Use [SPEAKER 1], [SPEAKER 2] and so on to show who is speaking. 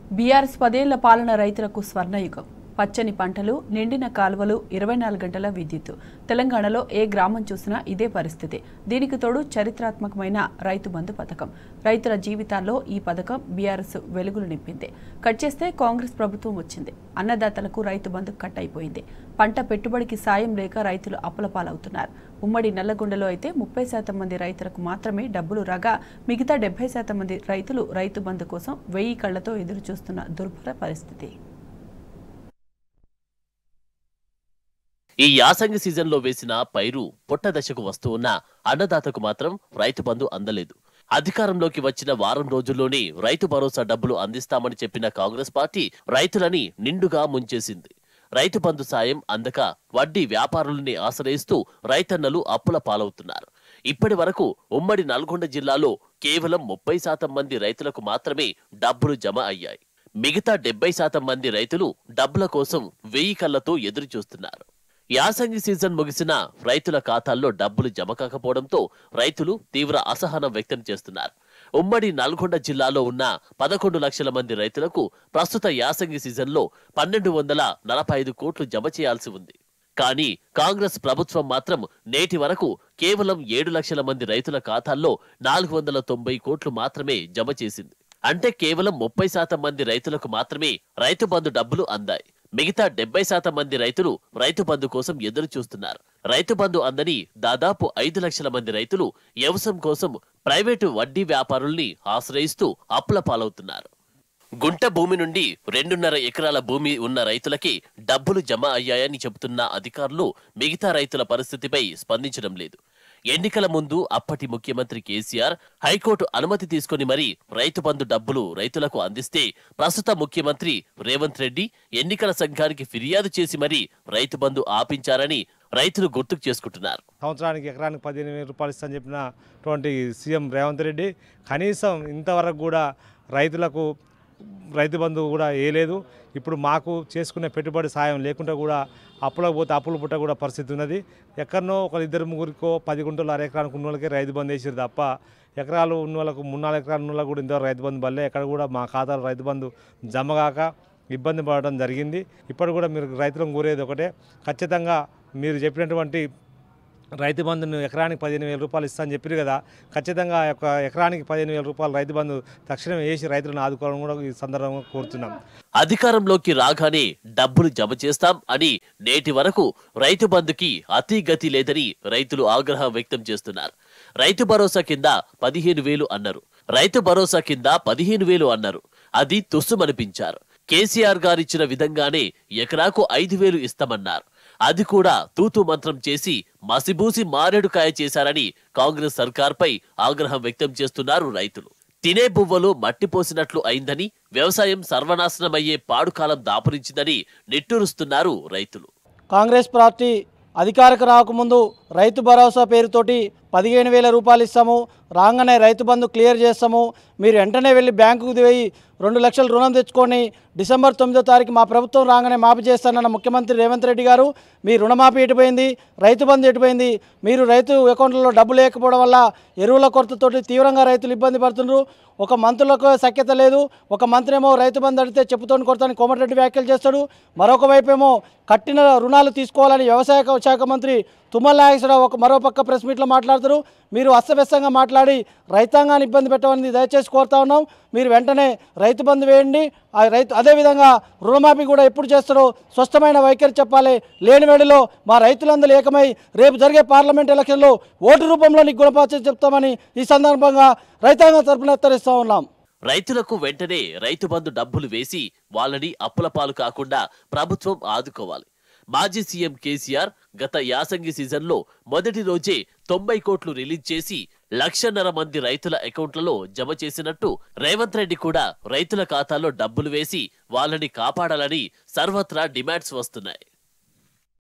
[SPEAKER 1] BRS పదేళ్ల పాలన రైతులకు స్వర్ణయుగం పచ్చని పంటలు నిండిన కాలువలు ఇరవై నాలుగు గంటల విద్యుత్ తెలంగాణలో ఏ గ్రామం చూసినా ఇదే పరిస్థితి దీనికి తోడు చరిత్రాత్మకమైన రైతు బంధు పథకం రైతుల జీవితాల్లో ఈ పథకం బీఆర్ఎస్ వెలుగులు నింపింది కట్ చేస్తే కాంగ్రెస్ ప్రభుత్వం వచ్చింది అన్నదాతలకు రైతు బంధు కట్ అయిపోయింది పంట పెట్టుబడికి సాయం లేక రైతులు అప్పులపాలవుతున్నారు ఉమ్మడి నల్లగొండలో అయితే ముప్పై శాతం మంది రైతులకు మాత్రమే డబ్బులు రాగా మిగతా డెబ్బై శాతం మంది రైతులు రైతు బంధు కోసం వెయ్యి కళ్లతో ఎదురు చూస్తున్న దుర్భర పరిస్థితి
[SPEAKER 2] ఈ యాసంగి సీజన్లో వేసిన పైరు పొట్ట దశకు వస్తూ ఉన్న అన్నదాతకు మాత్రం రైతు బంధు అందలేదు అధికారంలోకి వచ్చిన వారం రోజుల్లోనే రైతు భరోసా డబ్బులు అందిస్తామని చెప్పిన కాంగ్రెస్ పార్టీ రైతులని నిండుగా ముంచేసింది రైతు బంధు సాయం అందక వడ్డీ వ్యాపారుల్ని ఆశ్రయిస్తూ రైతన్నలు అప్పుల పాలవుతున్నారు ఇప్పటి వరకు ఉమ్మడి నల్గొండ జిల్లాలో కేవలం ముప్పై శాతం మంది రైతులకు మాత్రమే డబ్బులు జమ అయ్యాయి మిగతా డెబ్బై శాతం మంది రైతులు డబ్బుల కోసం వెయ్యి కళ్లతో ఎదురు చూస్తున్నారు యాసంగి సీజన్ ముగిసిన రైతుల ఖాతాల్లో డబ్బులు జమ కాకపోవడంతో రైతులు తీవ్ర అసహనం వ్యక్తం చేస్తున్నారు ఉమ్మడి నల్గొండ జిల్లాలో ఉన్న పదకొండు లక్షల మంది రైతులకు ప్రస్తుత యాసంగి సీజన్లో పన్నెండు వందల నలభై ఐదు కోట్లు జమ చేయాల్సి ఉంది కానీ కాంగ్రెస్ ప్రభుత్వం మాత్రం నేటి వరకు కేవలం ఏడు లక్షల మంది రైతుల ఖాతాల్లో నాలుగు వందల తొంభై కోట్లు మాత్రమే జమ చేసింది అంటే కేవలం ముప్పై శాతం మంది రైతులకు మాత్రమే రైతు బంధు డబ్బులు అందాయి మిగతా డెబ్బై శాతం మంది రైతులు రైతు బంధు కోసం ఎదురు చూస్తున్నారు రైతు బంధు అందని దాదాపు ఐదు లక్షల మంది రైతులు వ్యవసాయం కోసం ప్రైవేటు వడ్డీ వ్యాపారుల్ని ఆశ్రయిస్తూ అప్పుల పాలవుతున్నారు గుంట భూమి నుండి రెండున్నర ఎకరాల భూమి ఉన్న రైతులకి డబ్బులు జమ అయ్యాయని చెబుతున్న అధికారులు మిగతా రైతుల పరిస్థితిపై స్పందించడం లేదు ఎన్నికల ముందు అప్పటి ముఖ్యమంత్రి కేసీఆర్ హైకోర్టు అనుమతి తీసుకుని మరీ రైతు బంధు డబ్బులు రైతులకు అందిస్తే ప్రస్తుత ముఖ్యమంత్రి రేవంత్ రెడ్డి ఎన్నికల సంఘానికి ఫిర్యాదు చేసి మరీ రైతు బంధు ఆపించారని రైతులు గుర్తుకు చేసుకుంటున్నారు
[SPEAKER 3] సంవత్సరానికి ఎకరానికి పదిహేను వేల రూపాయలు ఇస్తానని చెప్పినటువంటి సీఎం రేవంత్ రెడ్డి కనీసం ఇంతవరకు కూడా రైతులకు రైతు బంధు కూడా వేయలేదు ఇప్పుడు మాకు చేసుకునే పెట్టుబడి సాయం లేకుండా కూడా అప్పులకు పోతే అప్పులు పుట్ట కూడా పరిస్థితి ఉన్నది ఎక్కడనో ఒక ఇద్దరు ముగ్గురికో పది గుంటలు అర ఎకరానికి ఉన్న వాళ్ళకే రైతు బంధు వేసారు తప్ప ఎకరాలు ఉన్న వాళ్ళకు మూడు నాలుగు ఎకరాలు ఉన్న వాళ్ళకు కూడా ఇంతవరకు రైతు బంధు బల్లే ఎక్కడ కూడా మా ఖాతాలో రైతు బంధు జమ కాక ఇబ్బంది పడడం జరిగింది ఇప్పుడు కూడా మీరు రైతులను కోరేది ఒకటే ఖచ్చితంగా మీరు చెప్పినటువంటి రైతు బంధును ఎకరానికి పదిహేను వేల రూపాయలు ఇస్తానని చెప్పారు కదా ఖచ్చితంగా ఆ యొక్క ఎకరానికి పదిహేను వేల రూపాయలు రైతు బంధు తక్షణం వేసి రైతులను ఆదుకోవాలని కూడా ఈ సందర్భంగా కోరుతున్నాం
[SPEAKER 2] అధికారంలోకి రాగానే డబ్బులు జమ చేస్తాం అని నేటి వరకు రైతు బంధుకి అతి గతి లేదని రైతులు ఆగ్రహం వ్యక్తం చేస్తున్నారు రైతు భరోసా కింద పదిహేను వేలు అన్నారు రైతు భరోసా కింద పదిహేను వేలు అన్నారు అది తుస్సుమనిపించారు కేసీఆర్ గారిచ్చిన విధంగానే ఎకరాకు ఐదు వేలు ఇస్తామన్నారు అది కూడా తూతు మంత్రం చేసి మసిబూసి మారేడుకాయ చేశారని కాంగ్రెస్ సర్కార్పై ఆగ్రహం వ్యక్తం చేస్తున్నారు రైతులు తినే బువ్వలు మట్టిపోసినట్లు అయిందని వ్యవసాయం సర్వనాశనమయ్యే పాడుకాలం దాపురించిందని నిట్టూరుస్తున్నారు రైతులు
[SPEAKER 4] కాంగ్రెస్ పార్టీ అధికారకు రాకముందు రైతు భరోసా పేరుతోటి పదిహేను వేల రూపాయలు ఇస్తాము రాగానే రైతు బంధు క్లియర్ చేస్తాము మీరు వెంటనే వెళ్ళి బ్యాంకుకు పోయి రెండు లక్షలు రుణం తెచ్చుకొని డిసెంబర్ తొమ్మిదో తారీఖు మా ప్రభుత్వం రాగానే మాఫీ చేస్తానన్న ముఖ్యమంత్రి రేవంత్ రెడ్డి గారు మీ రుణమాఫీ ఎటుపోయింది రైతు బంధు ఎటుపోయింది మీరు రైతు అకౌంట్లలో డబ్బు లేకపోవడం వల్ల ఎరువుల కొరతతోటి తీవ్రంగా రైతులు ఇబ్బంది పడుతున్నారు ఒక మంత్రులకు సఖ్యత లేదు ఒక మంత్రి ఏమో రైతు బంధు అడిగితే చెప్పుతోని కొడతాని కోమటిరెడ్డి వ్యాఖ్యలు చేస్తాడు మరొక వైపు ఏమో కట్టిన రుణాలు తీసుకోవాలని వ్యవసాయ శాఖ మంత్రి తుమ్మల నాగేశ్వరరావు ఒక మరో పక్క ప్రెస్ మీట్లో మాట్లాడుతారు మీరు అస్తవ్యస్తంగా మాట్లాడి రైతాంగాన్ని ఇబ్బంది పెట్టమని దయచేసి కోరుతా ఉన్నాం మీరు వెంటనే రైతు బంధు వేయండి ఆ రైతు అదేవిధంగా రుణమాఫీ కూడా ఎప్పుడు చేస్తారో స్పష్టమైన వైఖరి చెప్పాలి లేని వేడిలో మా రైతులందరూ ఏకమై రేపు జరిగే పార్లమెంట్ ఎలక్షన్లో ఓటు రూపంలో నీకు గుణపాఠం చెప్తామని ఈ సందర్భంగా రైతాంగం తరపున హెచ్చరిస్తూ ఉన్నాం
[SPEAKER 2] రైతులకు వెంటనే రైతు బంధు డబ్బులు వేసి వాళ్ళని అప్పుల పాలు కాకుండా ప్రభుత్వం ఆదుకోవాలి మాజీ సీఎం కేసీఆర్ గత యాసంగి సీజన్లో మొదటి రోజే తొంభై కోట్లు రిలీజ్ చేసి లక్షన్నర మంది రైతుల అకౌంట్లలో జమ చేసినట్టు రేవంత్ రెడ్డి కూడా రైతుల ఖాతాలో డబ్బులు వేసి వాళ్ళని కాపాడాలని సర్వత్రా డిమాండ్స్ వస్తున్నాయి